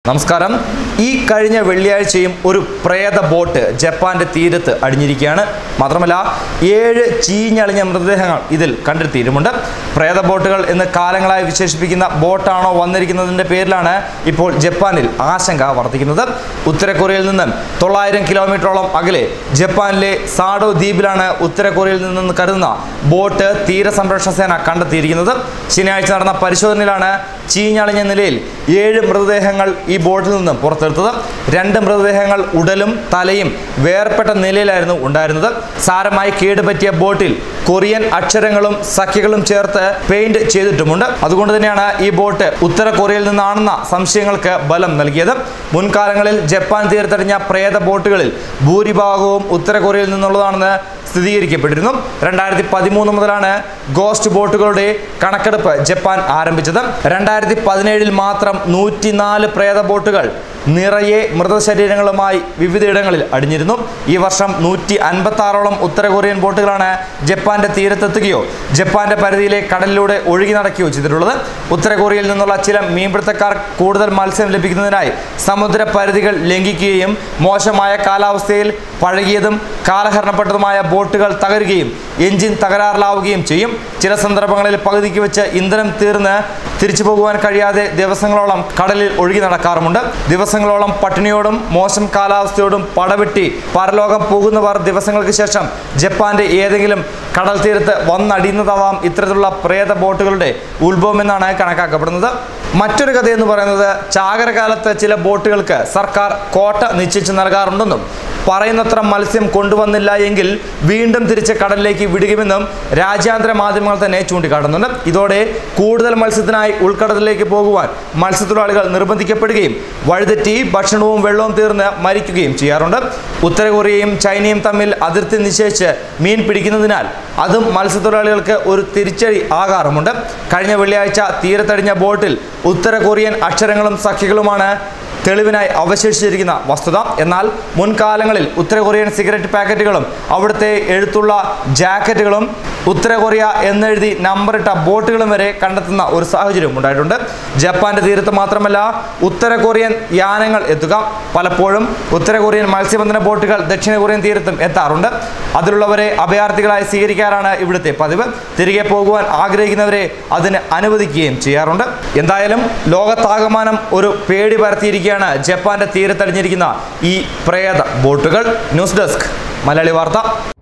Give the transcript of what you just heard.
നമസ്കാരം ഈ കഴിഞ്ഞ വെള്ളിയാഴ്ചയും ഒരു പ്രേത ബോട്ട് ജപ്പാന്റെ തീരത്ത് അടിഞ്ഞിരിക്കുകയാണ് മാത്രമല്ല ഏഴ് ചീഞ്ഞളിഞ്ഞ മൃതദേഹങ്ങൾ ഇതിൽ കണ്ടെത്തിയിട്ടുമുണ്ട് പ്രേത ബോട്ടുകൾ എന്ന് കാലങ്ങളായി വിശേഷിപ്പിക്കുന്ന ബോട്ടാണോ വന്നിരിക്കുന്നതിന്റെ പേരിലാണ് ഇപ്പോൾ ജപ്പാനിൽ ആശങ്ക വർദ്ധിക്കുന്നത് ഉത്തര കൊറിയയിൽ നിന്നും തൊള്ളായിരം കിലോമീറ്ററോളം അകലെ ജപ്പാനിലെ സാഡോ ദ്വീപിലാണ് ഉത്തര കൊറിയയിൽ നിന്നും കരുതുന്ന ബോട്ട് തീരസംരക്ഷണ സേന കണ്ടെത്തിയിരിക്കുന്നത് ശനിയാഴ്ച നടന്ന പരിശോധനയിലാണ് ചീഞ്ഞളിഞ്ഞ നിലയിൽ ഏഴ് മൃതദേഹങ്ങൾ ഈ ബോട്ടിൽ നിന്നും പുറത്തെടുത്തത് രണ്ട് മൃതദേഹങ്ങൾ ഉടലും തലയും വേർപെട്ട നിലയിലായിരുന്നു ഉണ്ടായിരുന്നത് സാരമായി കേടുപറ്റിയ ബോട്ടിൽ കൊറിയൻ അക്ഷരങ്ങളും സഖ്യകളും ചേർത്ത് പെയിന്റ് ചെയ്തിട്ടുമുണ്ട് അതുകൊണ്ട് തന്നെയാണ് ഈ ബോട്ട് ഉത്തര കൊറിയയിൽ നിന്നാണെന്ന സംശയങ്ങൾക്ക് ബലം നൽകിയത് മുൻകാലങ്ങളിൽ ജപ്പാൻ തീരത്തടിഞ്ഞ പ്രേത ബോട്ടുകളിൽ ഭൂരിഭാഗവും ഉത്തര കൊറിയയിൽ നിന്നുള്ളതാണെന്ന് സ്ഥിരീകരിക്കപ്പെട്ടിരുന്നു രണ്ടായിരത്തി പതിമൂന്ന് മുതലാണ് ഗോസ്റ്റ് ബോട്ടുകളുടെ കണക്കെടുപ്പ് ജപ്പാൻ ആരംഭിച്ചത് രണ്ടായിരത്തി പതിനേഴിൽ മാത്രം നൂറ്റിനാല് പ്രേത ബോട്ടുകൾ നിറയെ മൃതശരീരങ്ങളുമായി വിവിധയിടങ്ങളിൽ അടിഞ്ഞിരുന്നു ഈ വർഷം നൂറ്റി അൻപത്തി ആറോളം ഉത്തര കൊറിയൻ ബോട്ടുകളാണ് ജപ്പാന്റെ തീരത്തെത്തുകയോ ജപ്പാന്റെ പരിധിയിലെ കടലിലൂടെ ഒഴുകി നടക്കുകയോ ചെയ്തിട്ടുള്ളത് ഉത്തര കൊറിയയിൽ നിന്നുള്ള ചില മീൻപിടുത്തക്കാർ കൂടുതൽ മത്സ്യം ലഭിക്കുന്നതിനായി സമുദ്ര പരിധികൾ ലംഘിക്കുകയും മോശമായ കാലാവസ്ഥയിൽ പഴകിയതും കാലഹരണപ്പെട്ടതുമായ ബോട്ടുകൾ തകരുകയും എഞ്ചിൻ തകരാറിലാവുകയും ചെയ്യും ചില സന്ദർഭങ്ങളിൽ പകുതിക്ക് വെച്ച് ഇന്ധനം തീർന്ന് തിരിച്ചു പോകുവാൻ കഴിയാതെ ദിവസങ്ങളോളം കടലിൽ ഒഴുകി നടക്കാറുമുണ്ട് ദിവസങ്ങളോളം പട്ടിണിയോടും മോശം കാലാവസ്ഥയോടും പടവെട്ടി പരലോകം പോകുന്നവർ ദിവസങ്ങൾക്ക് ശേഷം ജപ്പാന്റെ ഏതെങ്കിലും കടൽ തീരത്ത് വന്നടിയുന്നതാവാം ഇത്തരത്തിലുള്ള പ്രേത ബോട്ടുകളുടെ ഉത്ഭവമെന്നാണ് കണക്കാക്കപ്പെടുന്നത് മറ്റൊരു കഥ എന്ന് പറയുന്നത് ചാകരകാലത്ത് ചില ബോട്ടുകൾക്ക് സർക്കാർ കോട്ട നിശ്ചയിച്ച് നൽകാറുണ്ടെന്നും പറയുന്നത്ര മത്സ്യം കൊണ്ടുവന്നില്ല എങ്കിൽ വീണ്ടും തിരിച്ച് കടലിലേക്ക് വിടുകയുമെന്നും രാജ്യാന്തര മാധ്യമങ്ങൾ തന്നെ ചൂണ്ടിക്കാട്ടുന്നുണ്ട് ഇതോടെ കൂടുതൽ മത്സ്യത്തിനായി ഉൾക്കടലിലേക്ക് പോകുവാൻ മത്സ്യത്തൊഴിലാളികൾ നിർബന്ധിക്കപ്പെടുകയും വഴുതെറ്റി ഭക്ഷണവും വെള്ളവും തീർന്ന് മരിക്കുകയും ചെയ്യാറുണ്ട് ഉത്തര കൊറിയയും ചൈനയും തമ്മിൽ അതിർത്തി നിശ്ചയിച്ച് മീൻ പിടിക്കുന്നതിനാൽ അതും മത്സ്യത്തൊഴിലാളികൾക്ക് ഒരു തിരിച്ചടി ആകാറുമുണ്ട് കഴിഞ്ഞ വെള്ളിയാഴ്ച തീരത്തടിഞ്ഞ ബോട്ടിൽ ഉത്തര കൊറിയൻ അക്ഷരങ്ങളും സഖ്യകളുമാണ് തെളിവിനായി അവശേഷിച്ചിരിക്കുന്ന വസ്തുത എന്നാൽ മുൻകാലങ്ങളിൽ ഉത്തര കൊറിയൻ സിഗരറ്റ് പാക്കറ്റുകളും അവിടുത്തെ എഴുത്തുള്ള ജാക്കറ്റുകളും ഉത്തര കൊറിയ എന്നെഴുതി നമ്പറിട്ട ബോട്ടുകളും വരെ കണ്ടെത്തുന്ന ഒരു സാഹചര്യം ഉണ്ടായിട്ടുണ്ട് ജപ്പാന്റെ തീരത്ത് മാത്രമല്ല ഉത്തര കൊറിയൻ യാനങ്ങൾ എത്തുക പലപ്പോഴും ഉത്തര കൊറിയൻ മത്സ്യബന്ധന ബോട്ടുകൾ ദക്ഷിണ കൊറിയൻ തീരത്തും എത്താറുണ്ട് അതിലുള്ളവരെ അഭയാർത്ഥികളായി സ്വീകരിക്കാറാണ് ഇവിടുത്തെ പതിവ് തിരികെ പോകുവാൻ ആഗ്രഹിക്കുന്നവരെ അതിന് അനുവദിക്കുകയും ചെയ്യാറുണ്ട് എന്തായാലും ലോകത്താകമാനം ഒരു പേടി പരത്തിയിരിക്കുകയാണ് ജപ്പാന്റെ തീരത്തടിഞ്ഞിരിക്കുന്ന ഈ പ്രേത ബോട്ടുകൾ ന്യൂസ് ഡെസ്ക് മലയാളി വാർത്ത